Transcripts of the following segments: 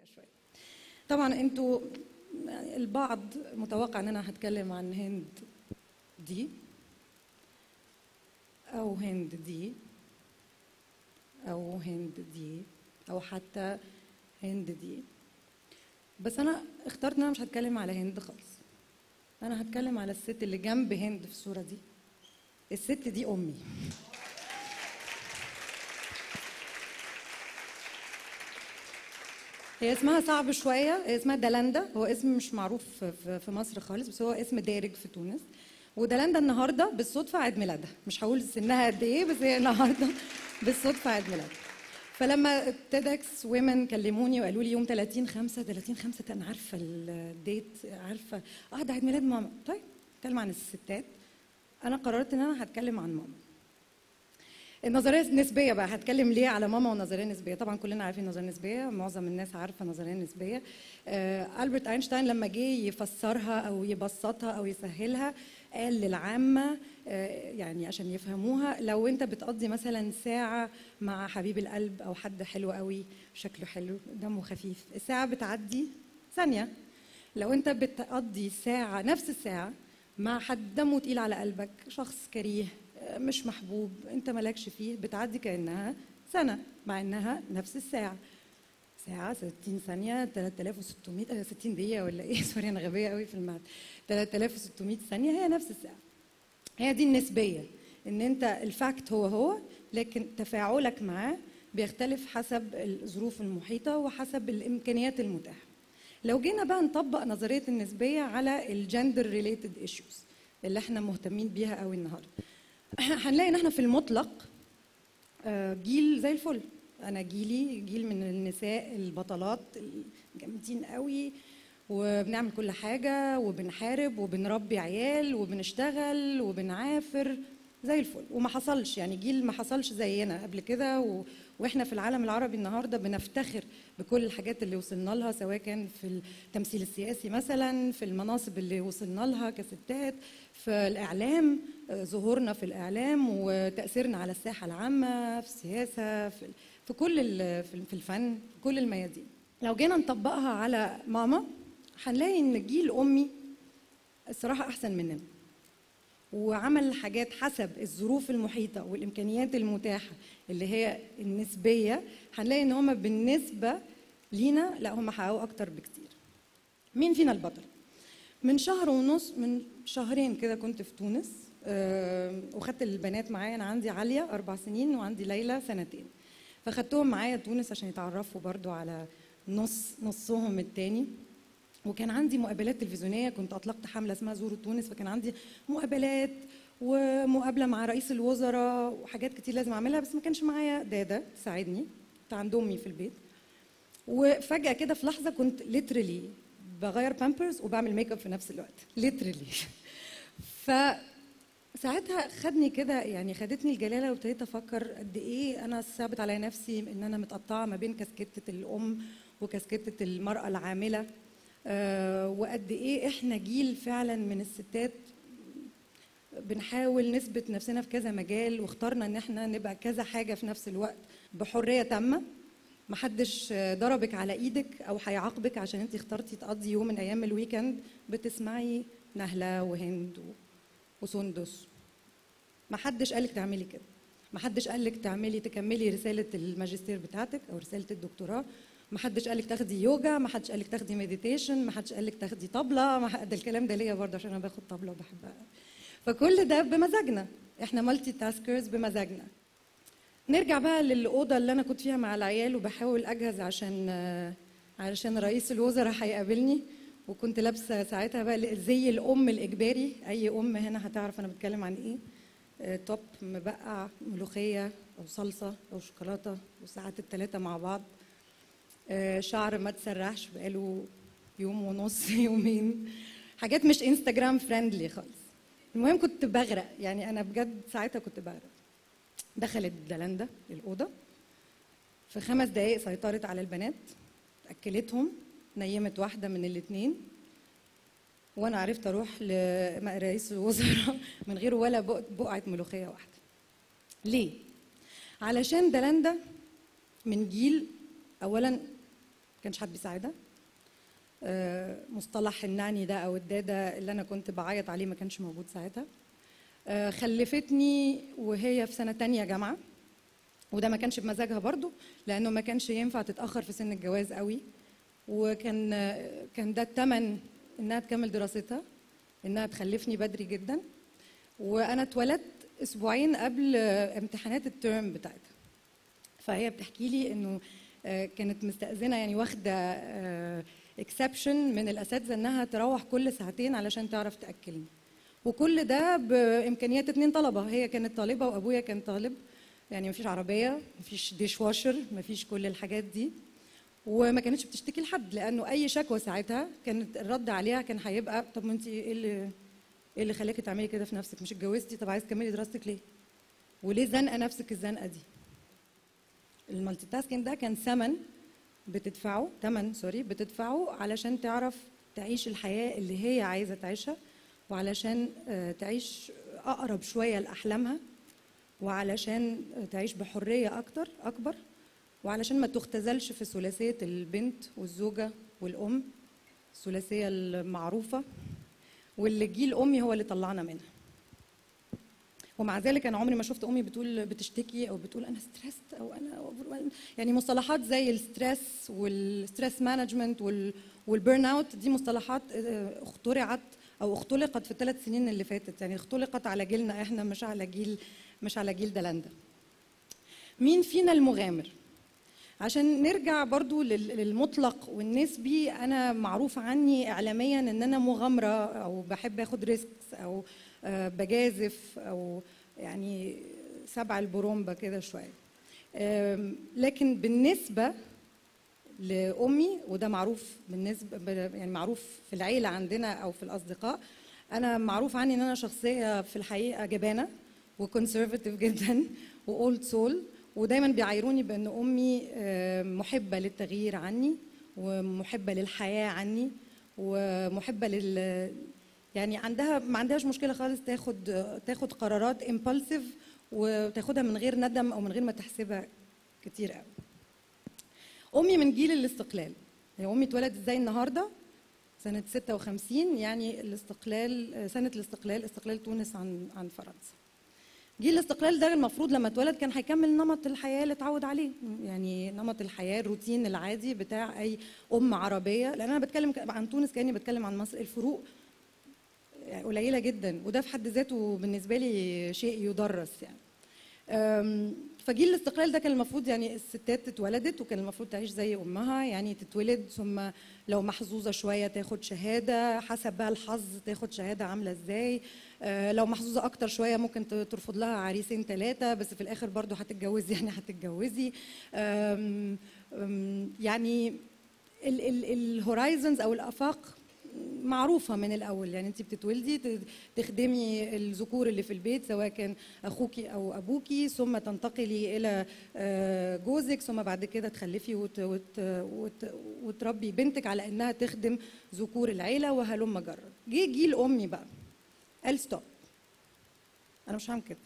شويه طبعا انتوا البعض متوقع ان انا هتكلم عن هند دي او هند دي او هند دي او حتى هند دي بس انا اخترت ان انا مش هتكلم على هند خالص انا هتكلم على الست اللي جنب هند في الصوره دي الست دي امي هي اسمها صعب شويه هي اسمها دلندا هو اسم مش معروف في في مصر خالص بس هو اسم دارج في تونس ودلندا النهارده بالصدفه عيد ميلادها مش هقول سنها قد ايه بس هي النهارده بالصدفه عيد ميلادها فلما تيدكس ويمن كلموني وقالوا لي يوم 30 5 30 5 انا عارفه الديت عارفه اه ده عيد ميلاد ماما طيب اتكلم عن الستات انا قررت ان انا هتكلم عن ماما النظريه النسبيه بقى هتكلم ليه على ماما والنظريه النسبيه طبعا كلنا عارفين النظريه النسبيه معظم الناس عارفه النظريه النسبيه آه البرت اينشتاين لما جه يفسرها او يبسطها او يسهلها قال للعامه آه يعني عشان يفهموها لو انت بتقضي مثلا ساعه مع حبيب القلب او حد حلو قوي شكله حلو دمه خفيف الساعه بتعدي ثانيه لو انت بتقضي ساعه نفس الساعه مع حد دمه تقيل على قلبك شخص كريه مش محبوب انت مالكش فيه بتعدي كانها سنه مع انها نفس الساعه ساعة 60 ثانية 3600 60 دقيقة ولا ايه سوري انا غبية قوي في المعد 3600 ثانية هي نفس الساعة هي دي النسبية ان انت الفاكت هو هو لكن تفاعلك معاه بيختلف حسب الظروف المحيطة وحسب الامكانيات المتاحة لو جينا بقى نطبق نظرية النسبية على الجندر ريليتد ايشوز اللي احنا مهتمين بيها قوي النهارده هنلاقي ان احنا في المطلق جيل زي الفل انا جيلي جيل من النساء البطلات الجامدين قوي وبنعمل كل حاجه وبنحارب وبنربي عيال وبنشتغل وبنعافر زي الفل وما حصلش يعني جيل ما حصلش زينا قبل كده و... واحنا في العالم العربي النهارده بنفتخر بكل الحاجات اللي وصلنا لها سواء كان في التمثيل السياسي مثلا في المناصب اللي وصلنا لها كستات في الاعلام ظهورنا في الاعلام وتاثيرنا على الساحه العامه في السياسه في, في كل في الفن في كل الميادين لو جينا نطبقها على ماما هنلاقي ان جيل امي الصراحه احسن مننا وعمل حاجات حسب الظروف المحيطه والامكانيات المتاحه اللي هي النسبيه هنلاقي ان هم بالنسبه لينا لا هم حققوا اكتر بكتير مين فينا البطل من شهر ونص من شهرين كده كنت في تونس أه وخدت البنات معايا انا عندي عاليه اربع سنين وعندي ليلى سنتين فخدتهم معايا تونس عشان يتعرفوا برضو على نص نصهم التاني وكان عندي مقابلات تلفزيونيه كنت اطلقت حمله اسمها زوروا تونس فكان عندي مقابلات ومقابله مع رئيس الوزراء وحاجات كتير لازم اعملها بس ما كانش معايا دادا تساعدني كنت عند امي في البيت وفجاه كده في لحظه كنت ليترلي بغير بامبرز وبعمل ميك اب في نفس الوقت ليترلي ف ساعتها خدني كده يعني خدتني الجلاله وابتديت افكر قد ايه انا صعبت على نفسي ان انا متقطعه ما بين كاسكته الام وكاسكته المراه العامله أه وقد ايه احنا جيل فعلا من الستات بنحاول نثبت نفسنا في كذا مجال واخترنا ان احنا نبقى كذا حاجه في نفس الوقت بحريه تامه محدش ضربك على ايدك او هيعاقبك عشان انت اخترتي تقضي يوم من ايام الويكند بتسمعي نهله وهند وسندس محدش قالك تعملي كده محدش قالك تعملي تكملي رساله الماجستير بتاعتك او رساله الدكتوراه ما حدش قالك تاخدي يوجا ما حدش قالك تاخدي مديتيشن ما حدش قالك تاخدي طبله ما ده الكلام ده ليا برضه عشان انا باخد طبله وبحبها فكل ده بمزاجنا احنا مالتي تاسكرز بمزاجنا نرجع بقى للاوضه اللي انا كنت فيها مع العيال وبحاول اجهز عشان علشان رئيس الوزراء هيقابلني وكنت لابسه ساعتها بقى زي الام الاجباري اي ام هنا هتعرف انا بتكلم عن ايه توب مبقع ملوخيه او صلصه او شوكولاته وساعات الثلاثه مع بعض شعر ما تسرحش بقاله يوم ونص يومين حاجات مش انستجرام فريندلي خالص المهم كنت بغرق يعني انا بجد ساعتها كنت بغرق دخلت دلندا الاوضه في خمس دقائق سيطرت على البنات اكلتهم نيمت واحده من الاثنين وانا عرفت اروح لرئيس الوزراء من غير ولا بقعه ملوخيه واحده ليه علشان دلندا من جيل اولا كانش حد بيساعدها آه، مصطلح الناني ده او الداده اللي انا كنت بعيط عليه ما كانش موجود ساعتها آه، خلفتني وهي في سنه تانية جامعه وده ما كانش بمزاجها برضو لانه ما كانش ينفع تتاخر في سن الجواز قوي وكان آه، كان ده الثمن انها تكمل دراستها انها تخلفني بدري جدا وانا اتولدت اسبوعين قبل آه، امتحانات الترم بتاعتها فهي بتحكي لي انه آه، كانت مستأذنة يعني واخدة اكسبشن من الأساتذة إنها تروح كل ساعتين علشان تعرف تأكلني وكل ده بإمكانيات اتنين طلبة هي كانت طالبة وأبويا كان طالب يعني مفيش عربية مفيش ديش واشر مفيش كل الحاجات دي وما كانتش بتشتكي لحد لأنه أي شكوى ساعتها كانت الرد عليها كان هيبقى طب ما أنت إيه اللي إيه اللي خلاكي تعملي كده في نفسك مش اتجوزتي طب عايز تكملي دراستك ليه؟ وليه زنقة نفسك الزنقة دي؟ المالتي تاسكينج ده كان ثمن بتدفعه ثمن سوري بتدفعه علشان تعرف تعيش الحياة اللي هي عايزة تعيشها وعلشان آه، تعيش أقرب شوية لأحلامها وعلشان تعيش بحرية أكتر أكبر وعلشان ما تختزلش في ثلاثية البنت والزوجة والأم الثلاثية المعروفة واللي جيل أمي هو اللي طلعنا منها ومع ذلك انا عمري ما شفت امي بتقول بتشتكي او بتقول انا ستريسد او انا يعني مصطلحات زي الستريس والستريس مانجمنت والبيرن اوت دي مصطلحات آه، اخترعت او اختلقت في الثلاث سنين اللي فاتت يعني اختلقت على جيلنا احنا مش على جيل مش على جيل دلندا مين فينا المغامر عشان نرجع برضو لل- للمطلق والنسبي انا معروف عني اعلاميا ان انا مغامره او بحب اخد ريسكس او آه، بجازف او يعني سبع البرومبا كده شويه آم، لكن بالنسبه لامي وده معروف بالنسبه ب- يعني معروف في العيله عندنا او في الاصدقاء انا معروف عني ان انا شخصيه في الحقيقه جبانه وكونسرفاتيف جدا واولد سول ودايما بيعايروني بان امي آه، محبه للتغيير عني ومحبه للحياه عني ومحبه لل يعني عندها ما عندهاش مشكله خالص تاخد تاخد قرارات امبulsive وتاخدها من غير ندم او من غير ما تحسبها كتير قوي امي من جيل الاستقلال هي امي اتولدت ازاي النهارده سنه 56 يعني الاستقلال سنه الاستقلال استقلال تونس عن عن فرنسا جيل الاستقلال ده المفروض لما اتولد كان هيكمل نمط الحياه اللي اتعود عليه يعني نمط الحياه الروتين العادي بتاع اي ام عربيه لان انا بتكلم عن تونس كاني بتكلم عن مصر الفروق يعني قليله جدا وده في حد ذاته بالنسبه لي شيء يدرس يعني أم، فجيل الاستقلال ده كان المفروض يعني الستات اتولدت وكان المفروض تعيش زي امها يعني تتولد ثم لو محظوظه شويه تاخد شهاده حسب بقى الحظ تاخد شهاده عامله ازاي آه، لو محظوظه اكتر شويه ممكن ت- ترفض لها عريسين ثلاثه بس في الاخر برضو هتتجوزي يعني هتتجوزي أم، أم، يعني الهورايزونز او الافاق معروفه من الاول يعني انت بتتولدي ت- تخدمي الذكور اللي في البيت سواء كان اخوكي او ابوكي ثم تنتقلي الى آه، جوزك ثم بعد كده تخلفي وت وت وت وتربي بنتك على انها تخدم ذكور العيله وهلم جرا جه جيل امي بقى قال ستوب انا مش هعمل كده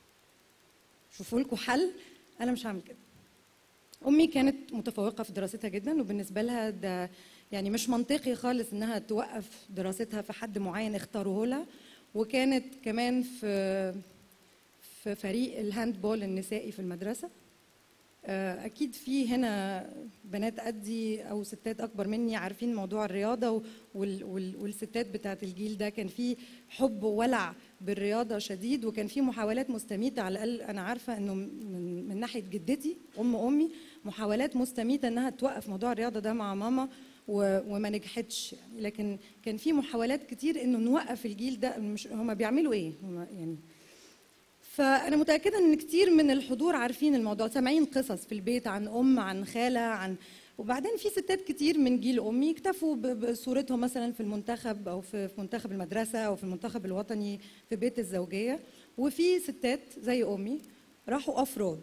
شوفوا لكم حل انا مش هعمل كده امي كانت متفوقه في دراستها جدا وبالنسبه لها ده يعني مش منطقي خالص انها توقف دراستها في حد معين اختاروه لها وكانت كمان في في فريق الهاندبول النسائي في المدرسه آه، اكيد في هنا بنات قدي او ستات اكبر مني عارفين موضوع الرياضه و- وال- وال- والستات بتاعت الجيل ده كان في حب وولع بالرياضه شديد وكان في محاولات مستميته على الاقل انا عارفه انه من, من ناحيه جدتي ام امي محاولات مستميته انها توقف موضوع الرياضه ده مع ماما و- وما نجحتش يعني لكن كان في محاولات كتير انه نوقف الجيل ده مش هم بيعملوا ايه هم يعني فانا متاكده ان كتير من الحضور عارفين الموضوع سامعين قصص في البيت عن ام عن خاله عن وبعدين في ستات كتير من جيل امي اكتفوا ب- بصورتهم مثلا في المنتخب او في في منتخب المدرسه او في المنتخب الوطني في بيت الزوجيه وفي ستات زي امي راحوا اوف رود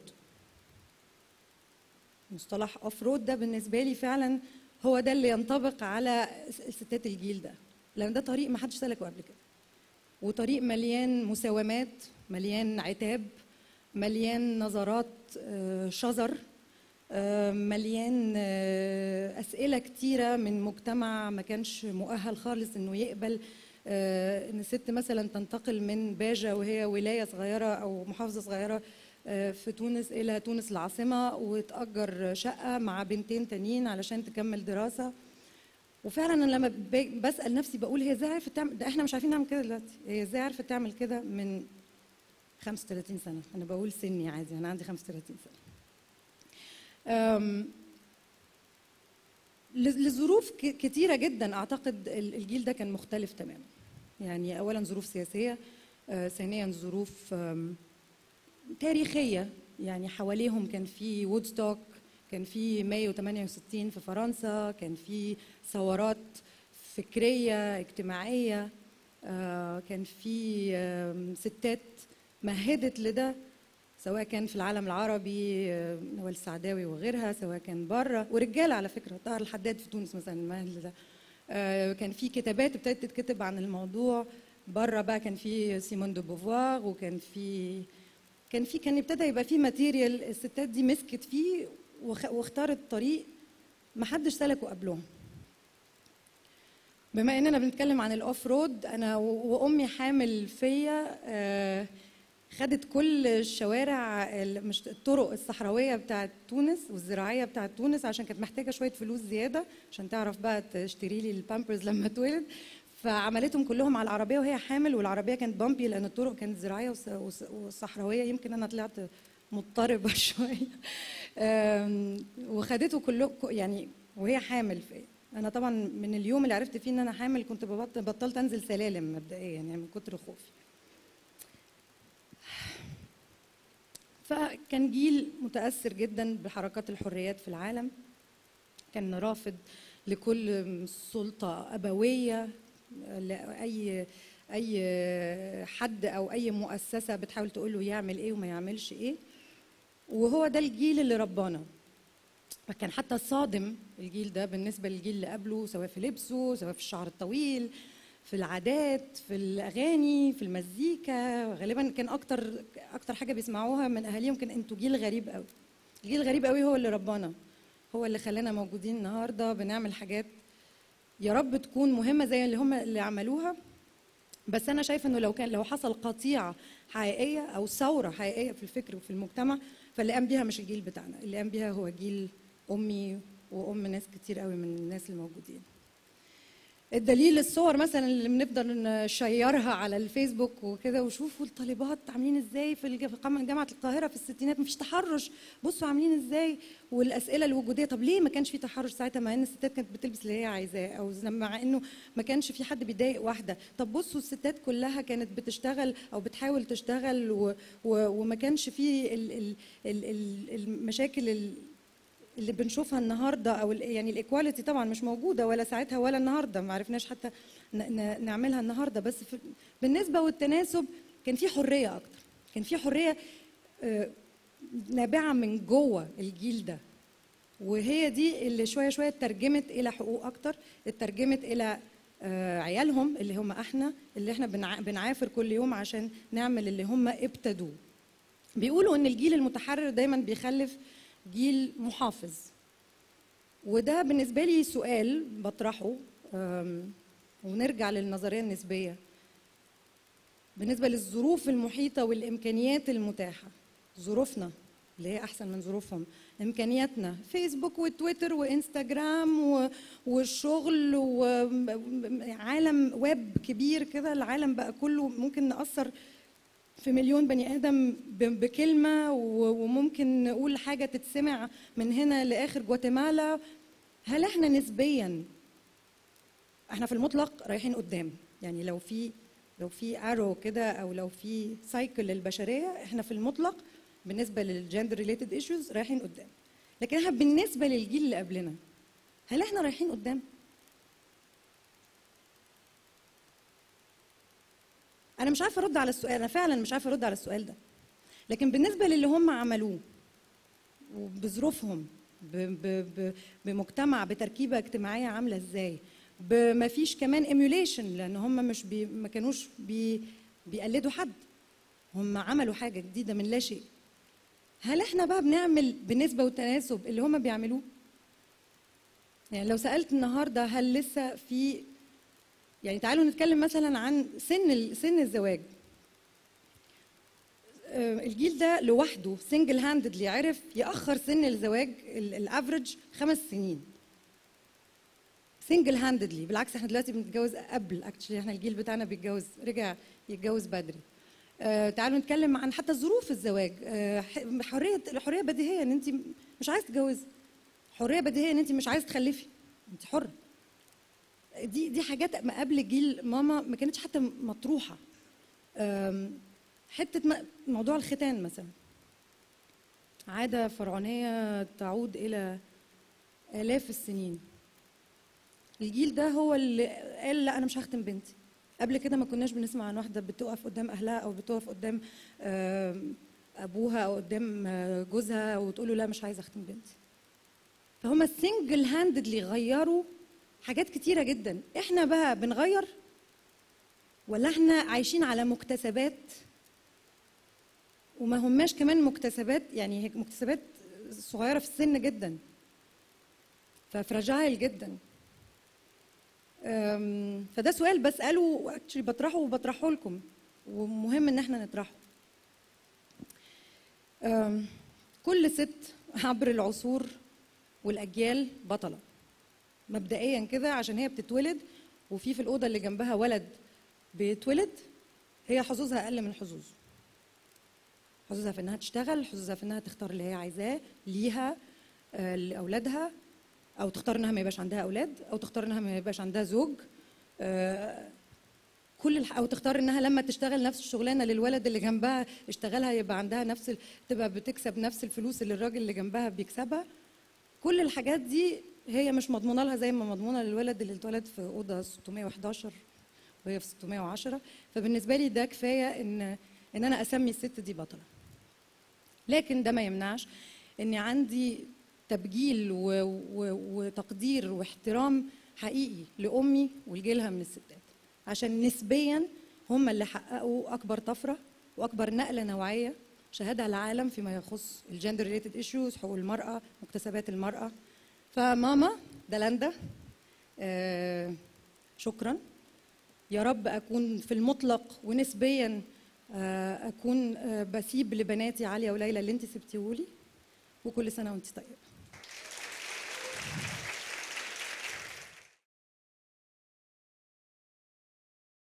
مصطلح اوف رود ده بالنسبه لي فعلا هو ده اللي ينطبق على ستات الجيل ده لان ده طريق ما حدش سلكه قبل كده وطريق مليان مساومات مليان عتاب مليان نظرات آه، شذر آه، مليان آه، اسئله كتيره من مجتمع ما كانش مؤهل خالص انه يقبل آه، ان ست مثلا تنتقل من باجه وهي ولايه صغيره او محافظه صغيره آه، في تونس الى تونس العاصمه وتاجر شقه مع بنتين تانيين علشان تكمل دراسه وفعلا انا لما ب- بسال نفسي بقول هي ازاي عرفت تعمل ده احنا مش عارفين نعمل كده دلوقتي هي ازاي عرفت تعمل كده من 35 سنه انا بقول سني عادي انا عندي 35 سنه أم، ل- لظروف ك- كتيرة جدا أعتقد ال- الجيل ده كان مختلف تماما يعني أولا ظروف سياسية آه، ثانيا ظروف آم، تاريخية يعني حواليهم كان في وودستوك كان في مايو 68 في فرنسا كان في ثورات فكرية اجتماعية آه، كان في آم، ستات مهدت لده سواء كان في العالم العربي آه، نوال السعداوي وغيرها سواء كان بره ورجاله على فكره طاهر الحداد في تونس مثلا المهل ده آه، كان في كتابات ابتدت تتكتب عن الموضوع بره بقى كان في سيمون دو بوفوار وكان في كان في كان ابتدى يبقى في ماتيريال الستات دي مسكت فيه وخ- واختارت طريق ما حدش سلكه قبلهم بما اننا بنتكلم عن الاوف رود انا و- وامي حامل فيا آه، خدت كل الشوارع ال- مش الطرق الصحراويه بتاعت تونس والزراعيه بتاعت تونس عشان كانت محتاجه شويه فلوس زياده عشان تعرف بقى تشتري لي البامبرز لما اتولد فعملتهم كلهم على العربيه وهي حامل والعربيه كانت بامبي لان الطرق كانت زراعيه وص- وص- وصحراويه يمكن انا طلعت مضطربه شويه آم، وخدته كله يعني وهي حامل فيا انا طبعا من اليوم اللي عرفت فيه ان انا حامل كنت ببط- بطلت انزل سلالم مبدئيا يعني من كتر خوفي فكان جيل متاثر جدا بحركات الحريات في العالم كان رافض لكل سلطه ابويه لاي اي حد او اي مؤسسه بتحاول تقول له يعمل ايه وما يعملش ايه وهو ده الجيل اللي ربانا فكان حتى صادم الجيل ده بالنسبه للجيل اللي قبله سواء في لبسه سواء في الشعر الطويل في العادات في الاغاني في المزيكا غالبا كان اكتر اكتر حاجه بيسمعوها من اهاليهم كان انتوا جيل غريب قوي الجيل الغريب قوي هو اللي ربانا هو اللي خلانا موجودين النهارده بنعمل حاجات يا رب تكون مهمه زي اللي هم اللي عملوها بس انا شايفه انه لو كان لو حصل قطيعه حقيقيه او ثوره حقيقيه في الفكر وفي المجتمع فاللي قام بيها مش الجيل بتاعنا اللي قام بيها هو جيل امي وام ناس كتير قوي من الناس الموجودين الدليل الصور مثلا اللي بنفضل نشيرها على الفيسبوك وكده وشوفوا الطالبات عاملين ازاي في الج- في قام- جامعه القاهره في الستينات مفيش تحرش بصوا عاملين ازاي والاسئله الوجوديه طب ليه ما كانش في تحرش ساعتها مع ان الستات كانت بتلبس اللي هي عايزاه او زي- مع انه ما كانش في حد بيضايق واحده طب بصوا الستات كلها كانت بتشتغل او بتحاول تشتغل و و وما كانش في ال ال ال ال المشاكل ال اللي بنشوفها النهارده او ال- يعني الايكواليتي طبعا مش موجوده ولا ساعتها ولا النهارده ما عرفناش حتى ن- ن- نعملها النهارده بس في بالنسبه والتناسب كان في حريه اكتر كان في حريه آه، نابعه من جوه الجيل ده وهي دي اللي شويه شويه اترجمت الى حقوق اكتر اترجمت الى آه، عيالهم اللي هم احنا اللي احنا بنع- بنعافر كل يوم عشان نعمل اللي هم ابتدوه بيقولوا ان الجيل المتحرر دايما بيخلف جيل محافظ وده بالنسبه لي سؤال بطرحه أم، ونرجع للنظريه النسبيه بالنسبه للظروف المحيطه والامكانيات المتاحه ظروفنا اللي هي احسن من ظروفهم امكانياتنا فيسبوك وتويتر وانستجرام و- والشغل وعالم ويب كبير كده العالم بقى كله ممكن نأثر في مليون بني ادم ب- بكلمه و- وممكن نقول حاجه تتسمع من هنا لاخر جواتيمالا هل احنا نسبيا احنا في المطلق رايحين قدام يعني لو في لو في ارو كده او لو في سايكل للبشريه احنا في المطلق بالنسبه للجندر ريليتد ايشوز رايحين قدام لكن احنا بالنسبه للجيل اللي قبلنا هل احنا رايحين قدام انا مش عارفه ارد على السؤال انا فعلا مش عارفه ارد على السؤال ده لكن بالنسبه للي هم عملوه وبظروفهم ب- ب- ب- بمجتمع بتركيبه اجتماعيه عامله ازاي ما فيش كمان ايميوليشن لان هم مش بي ما كانوش بي بيقلدوا حد هم عملوا حاجه جديده من لا شيء هل احنا بقى بنعمل بالنسبه والتناسب اللي هما بيعملوه يعني لو سالت النهارده هل لسه في يعني تعالوا نتكلم مثلا عن سن سن الزواج آه، الجيل ده لوحده سنجل هانددلي عرف ياخر سن الزواج الافريج خمس سنين سنجل هانددلي بالعكس احنا دلوقتي بنتجوز قبل اكشلي احنا الجيل بتاعنا بيتجوز رجع يتجوز بدري آه تعالوا نتكلم عن حتى ظروف الزواج آه ح- حريه الحريه بديهيه ان انت مش عايز تتجوزي حريه بديهيه ان انت مش عايز تخلفي انت حره دي دي حاجات ما قبل جيل ماما ما كانتش حتى مطروحه آم، حته م- موضوع الختان مثلا عاده فرعونيه تعود الى الاف السنين الجيل ده هو اللي قال لا انا مش هختم بنتي قبل كده ما كناش بنسمع عن واحده بتقف قدام اهلها او بتقف قدام آم، ابوها او قدام آه، جوزها وتقول له لا مش عايزه اختم بنتي فهم السنجل هانددلي غيروا حاجات كتيره جدا احنا بقى بنغير ولا احنا عايشين على مكتسبات وما هماش كمان مكتسبات يعني هي مكتسبات صغيره في السن جدا ففراجايل جدا أم، فده سؤال بساله اكشلي بطرحه وبطرحه لكم ومهم ان احنا نطرحه أم، كل ست عبر العصور والاجيال بطله مبدئيا كده عشان هي بتتولد وفي في الاوضه اللي جنبها ولد بيتولد هي حظوظها اقل من حظوظه حظوظها في انها تشتغل حظوظها في انها تختار اللي هي عايزاه ليها آه، لاولادها او تختار انها ما يبقاش عندها اولاد او تختار انها ما يبقاش عندها زوج آه، كل الح... او تختار انها لما تشتغل نفس الشغلانه للولد اللي جنبها اشتغلها يبقى عندها نفس ال... تبقى بتكسب نفس الفلوس اللي الراجل اللي جنبها بيكسبها كل الحاجات دي هي مش مضمونه لها زي ما مضمونه للولد اللي اتولد في اوضه 611 وهي في 610 فبالنسبه لي ده كفايه ان ان انا اسمي الست دي بطله لكن ده ما يمنعش اني عندي تبجيل و... و... وتقدير واحترام حقيقي لامي ولجيلها من الستات عشان نسبيا هم اللي حققوا اكبر طفره واكبر نقله نوعيه شهدها العالم فيما يخص الجندر ريليتد ايشوز حقوق المراه مكتسبات المراه فماما دلاندا آه شكرا يا رب اكون في المطلق ونسبيا آه، اكون آه، بسيب لبناتي عليا وليلى اللي انت سبتيهولي وكل سنه وانت طيبه